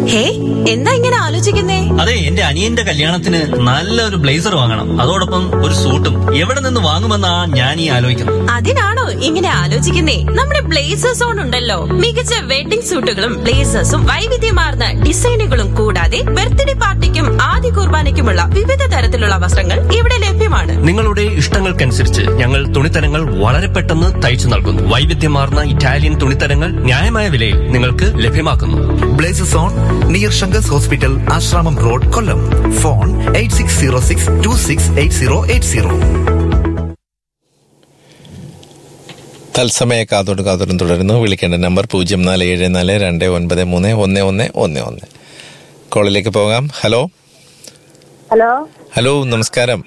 ഹേ എന്താ ഇങ്ങനെ ആലോചിക്കുന്നേ അതെ എന്റെ അനിയന്റെ കല്യാണത്തിന് നല്ലൊരു ബ്ലേസർ വാങ്ങണം അതോടൊപ്പം ഒരു സൂട്ടും എവിടെ നിന്ന് വാങ്ങുമെന്നാ ഞാൻ ഈ ആലോചിക്കുന്നത് അതിനാണോ ഇങ്ങനെ ആലോചിക്കുന്നേ നമ്മുടെ ബ്ലേസേഴ്സ് ഓൺ ഉണ്ടല്ലോ മികച്ച വെഡിംഗ് സൂട്ടുകളും ബ്ലേസേഴ്സും വൈവിധ്യമാർന്ന ഡിസൈനുകളും കൂടാതെ ബർത്ത്ഡേ പാർട്ടിക്കും ആദ്യ കുർബാനയ്ക്കുമുള്ള വിവിധ തരത്തിലുള്ള വസ്ത്രങ്ങൾ ഇവിടെ ലഭ്യമാണ് നിങ്ങളുടെ ഇഷ്ടങ്ങൾക്കനുസരിച്ച് ഞങ്ങൾ തുണിത്തരങ്ങൾ വളരെ പെട്ടെന്ന് തയ്ച്ചു നൽകുന്നു വൈവിധ്യമാർന്ന ഇറ്റാലിയൻ തുണിത്തരങ്ങൾ ന്യായമായ വിലയിൽ നിങ്ങൾക്ക് ലഭ്യമാക്കുന്നു blazes on near Sankar's hospital Asramam road Kollam phone eight six zero six two six eight zero eight zero തത്സമയ കാതോട് കാതോടും തുടരുന്നു വിളിക്കേണ്ട നമ്പർ പൂജ്യം നാല് ഏഴ് നാല് രണ്ട് ഒൻപത് മൂന്ന് ഒന്ന് ഒന്ന് ഒന്ന് ഒന്ന് കോളിലേക്ക് പോകാം ഹലോ ഹലോ ഹലോ നമസ്കാരം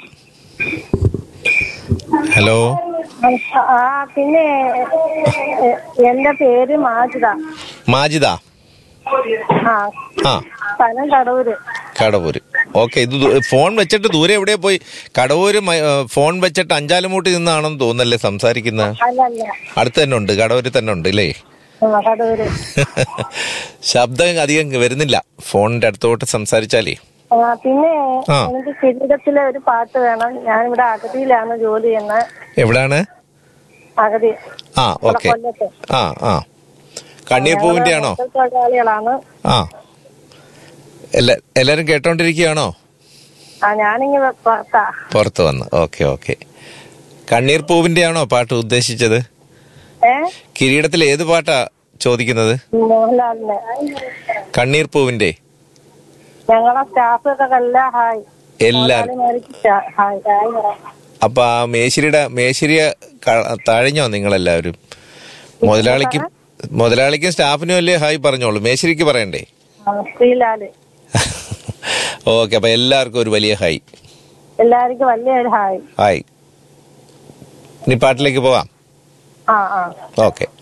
ഹലോ ആ പിന്നെ എ- എന്റെ പേര് മാജിദ മാജിദ ആ ആ സ്ഥലം കടൂര് കടവൂര് ഓക്കെ ഇത് ദൂ- ഫോൺ വെച്ചിട്ട് ദൂരെ എവിടെ പോയി കടവൂര് മ- ഏ, ഫോൺ വെച്ചിട്ട് അഞ്ചാലുമൂട്ടി നിന്നാണെന്ന് തോന്നല്ലേ സംസാരിക്കുന്നത് അല്ലല്ല അടുത്ത് തന്നെ ഉണ്ട് കടവൂര് തന്നെ ഉണ്ട് അല്ലേ ആ, കടൂര് ശബ്ദം അധികം വരുന്നില്ല ഫോണിന്റെ അടുത്തോട്ട് സംസാരിച്ചാലേ ആ, പിന്നെ ആ. എനിക്ക് കിരീടത്തിലെ ഒരു പാട്ട് വേണം ഞാനിവിടെ അഗതിയിലാണ് ജോലി ചെയ്യുന്നത് എവിടാണ് അഗതി ആ ഇവിടെ ഓക്കെ കൊല്ലത്ത് ആ ആ കണ്ണീർ പൂവിന്റെ ആണോ ഞങ്ങള് തൊഴിലാളികളാണ് ആ എല്ലാ എല്ലാരും കേട്ടോണ്ടിരിക്കുകയാണോ ആ ഞാനിങ്ങനെ പുറത്താ പുറത്ത് വന്ന് ഓക്കെ ഓക്കെ കണ്ണീർ പൂവിന്റെ ആണോ പാട്ട് ഉദ്ദേശിച്ചത് ഏ കിരീടത്തിൽ ഏത് പാട്ടാ ചോദിക്കുന്നത് മോഹൻലാലിന് കണ്ണീർ പൂവിന്റെ ഞങ്ങളെ സ്റ്റാഫൊക്കെ എല്ലാം ഹായ് എല്ലാരും മോഹൻലാലിന് ഹായ് ഹായ് പറ. അപ്പൊ ആ മേശിരിയുടെ മേശിരിയെ ക- തഴഞ്ഞോ നിങ്ങളെല്ലാവരും മുതലാളിക്കും മുതലാളിക്കും സ്റ്റാഫിനും അല്ലേ ഹായ് പറഞ്ഞോളൂ മേശിരിക്ക് പറയണ്ടേ ആ, ശ്രീലാല് ഓക്കെ അപ്പൊ എല്ലാവർക്കും ഒരു വലിയ ഹായ് എല്ലാവർക്കും വലിയൊരു ഹായ് ഹായ് ഇനി പാട്ടിലേക്ക് പോവാം ആ ആ ഓക്കെ